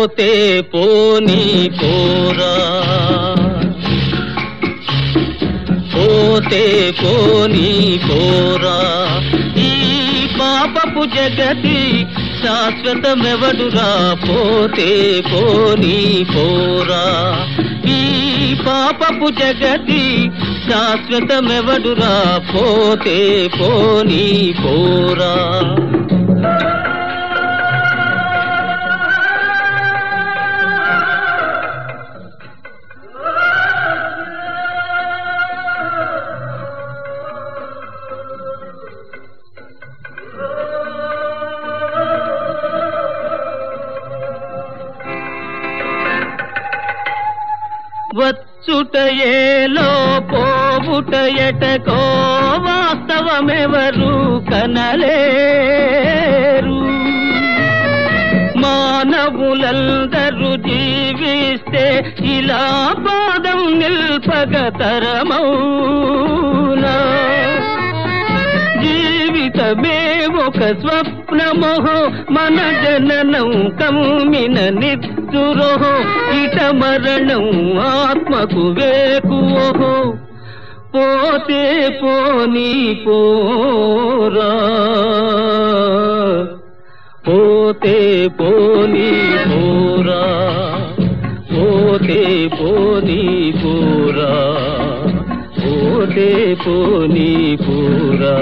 పోతే పోనీ పోరా పోతే పోనీ పోరా ఈ పాపపు జగతి శాశ్వతమెవడురా పోతే పోనీ పోరా ఈ పాపపు జగతి శాశ్వతమెవడురా పోతే పోనీ పోరా వచ్చుటయేలో పోవుటయటకో వాస్తవమెవరు కనలేరు మానవులందరూ జీవిస్తే ఇలా పాదం నిల్పగతరమౌనా జీవితమే ఒక స్వప్నమోహో మన జననం కమ్మిన నిద్దురోహో ఇట మరణం ఆత్మకు వేకువోహో పోతే పోనీ పోరా పోతే పోనీ పోరా పోతే పోనీ పోరా పోతే పోనీ పోరా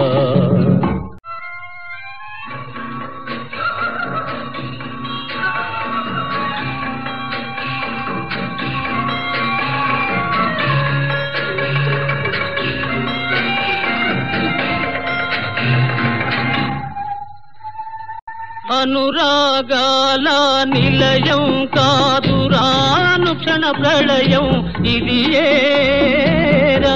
అనురాగాల నిలయం కాదురాను క్షణ ప్రళయం ఇది ఏరా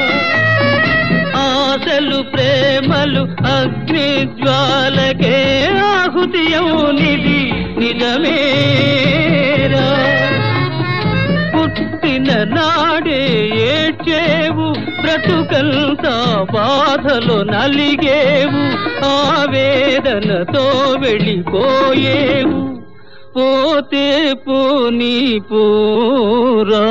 ఆశలు ప్రేమలు అగ్ని జ్వాలకే ఆహుతియౌనిది నిజమేరా పుట్టిన నాడే ఏడ్చేవు బ్రతుకంతా బాధలో నలిగేవు ఆవేదనతో వెళ్ళిపోయేవు పోతే పోనీ పోరా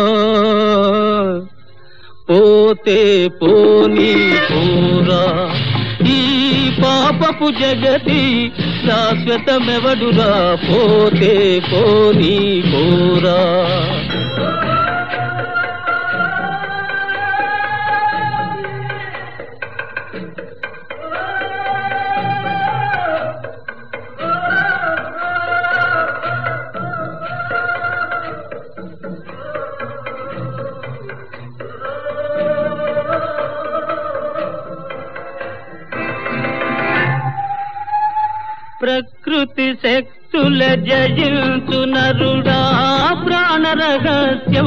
పోతే పోనీ పోరా ఈ పాపపు జగతి శాశ్వతమెవడురా పోతే పోనీ పోరా ప్రకృతి శక్తుల జయించు నరుడా ప్రాణ రహస్యం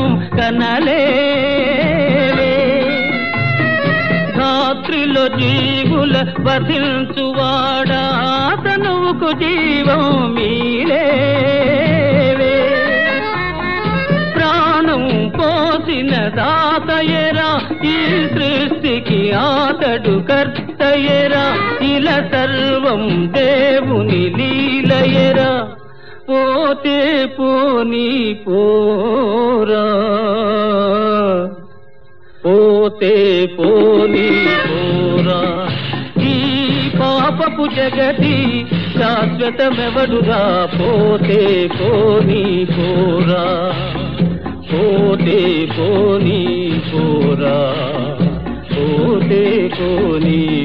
కనలేవే రాత్రిలో జీవుల వధించువాడా తనువుకు జీవం మీలేవే ప్రాణం పోసిన దాతయరా ఈ సృష్టికి ఆతడు కర్తయరా ఇలా సర్వం దేవుని లీలయరా పోతే పోనీ పోరా పోతే పోనీ పోరా ఈ పాపపు జగతి శాశ్వతమెవడురా పోతే పోనీ పోరా పోతే పోనీ పోరా పోతే పోనీ